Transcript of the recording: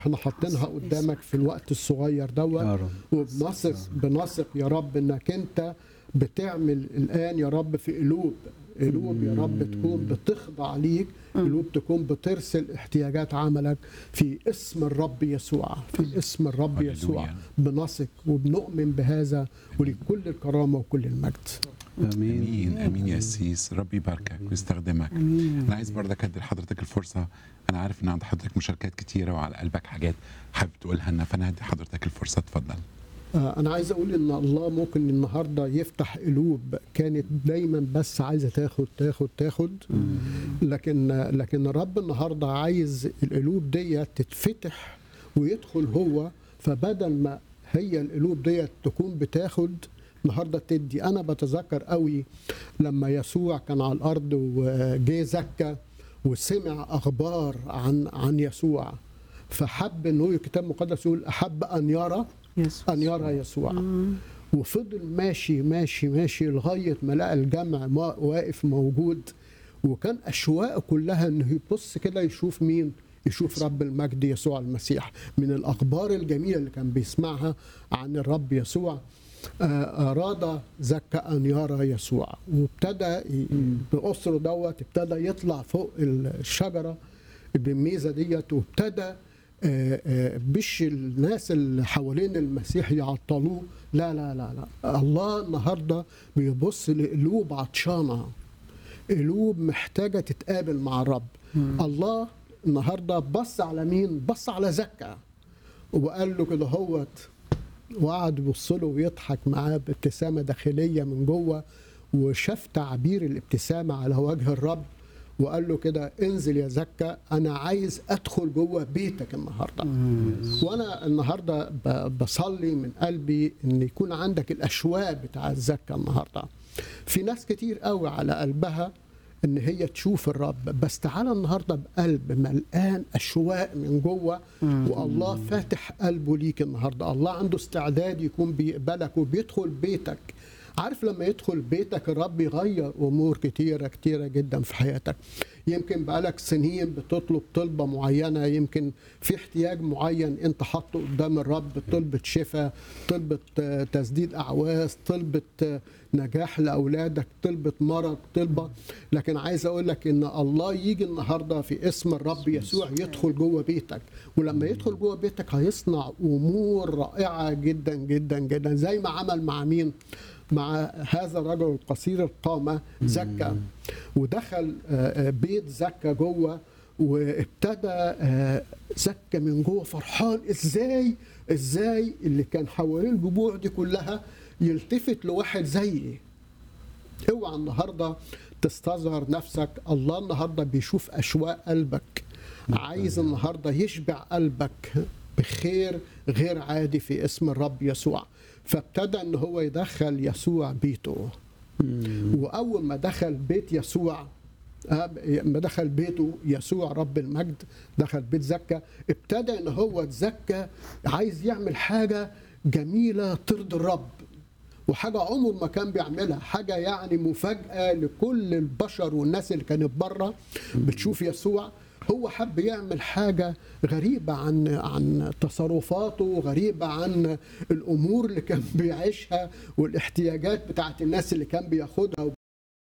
احنا حاطينها قدامك في الوقت الصغير يا دوت رب وبنثق بنثق يا رب انك انت بتعمل الان يا رب في قلوب قلوب يا رب تكون بتخضع ليك قلوب تكون بترسل احتياجات عملك في اسم الرب يسوع في اسم الرب هللويا. يسوع بنثق وبنؤمن بهذا ولكل الكرامه وكل المجد امين امين امين يا سيس ربي يباركك ويستخدمك انا عايز برضك ادي لحضرتك الفرصه انا عارف ان عند حضرتك مشاركات كتيره وعلى قلبك حاجات حابب تقولها لنا فانا هدي حضرتك الفرصه اتفضل آه، أنا عايز أقول إن الله ممكن النهاردة يفتح قلوب كانت دايما بس عايزة تاخد تاخد تاخد لكن لكن الرب النهاردة عايز القلوب دي تتفتح ويدخل هو فبدل ما هي القلوب دي تكون بتاخد النهارده تدي انا بتذكر قوي لما يسوع كان على الارض وجه زكى وسمع اخبار عن عن يسوع فحب انه الكتاب المقدس يقول احب ان يرى يس ان يرى يسوع وفضل ماشي ماشي ماشي لغايه ما لقى الجمع ما- واقف موجود وكان اشواقه كلها انه يبص كده يشوف مين يشوف رب المجد يسوع المسيح من الاخبار الجميله اللي كان بيسمعها عن الرب يسوع آه، اراد زكى ان يرى يسوع وابتدى ي- باسره دوت ابتدى يطلع فوق الشجره بالميزه ديت وابتدى آه، آه، مش الناس اللي حوالين المسيح يعطلوه لا لا لا لا الله النهارده بيبص لقلوب عطشانه قلوب محتاجه تتقابل مع الرب الله النهارده بص على مين بص على زكا وقال له كده هوت وقعد يبص له ويضحك معاه بابتسامه داخليه من جوه وشاف تعبير الابتسامه على وجه الرب وقال له كده انزل يا زكا انا عايز ادخل جوه بيتك النهارده وانا النهارده ب- بصلي من قلبي ان يكون عندك الاشواق بتاع الزكا النهارده في ناس كتير قوي على قلبها ان هي تشوف الرب بس تعالى النهارده بقلب ملقان اشواق من جوه والله فاتح قلبه ليك النهارده الله عنده استعداد يكون بيقبلك وبيدخل بيتك عارف لما يدخل بيتك الرب يغير امور كتيره كتيره جدا في حياتك يمكن بقالك سنين بتطلب طلبه معينه يمكن في احتياج معين انت حاطه قدام الرب طلبه شفاء طلبه آه، تسديد اعواز طلبه آه، نجاح لاولادك طلبه مرض طلبه لكن عايز اقول لك ان الله يجي النهارده في اسم الرب يسوع يدخل جوه بيتك ولما يدخل جوه بيتك هيصنع امور رائعه جدا جدا جدا زي ما عمل مع مين مع هذا الرجل القصير القامة زكا ودخل آه، آه، بيت زكا جوه وابتدى آه، زكا من جوه فرحان ازاي ازاي اللي كان حوالين الجموع دي كلها يلتفت لواحد زيي اوعى النهارده تستصغر نفسك الله النهارده بيشوف اشواق قلبك عايز النهارده يشبع قلبك بخير غير عادي في اسم الرب يسوع فابتدى ان هو يدخل يسوع بيته واول ما دخل بيت يسوع آه، ما دخل بيته يسوع رب المجد دخل بيت زكا ابتدى ان هو زكا عايز يعمل حاجه جميله ترضي الرب وحاجة عمر ما كان بيعملها حاجة يعني مفاجأة لكل البشر والناس اللي كانت بره بتشوف يسوع هو حب يعمل حاجة غريبة عن عن تصرفاته غريبة عن الأمور اللي كان بيعيشها والاحتياجات بتاعت الناس اللي كان بياخدها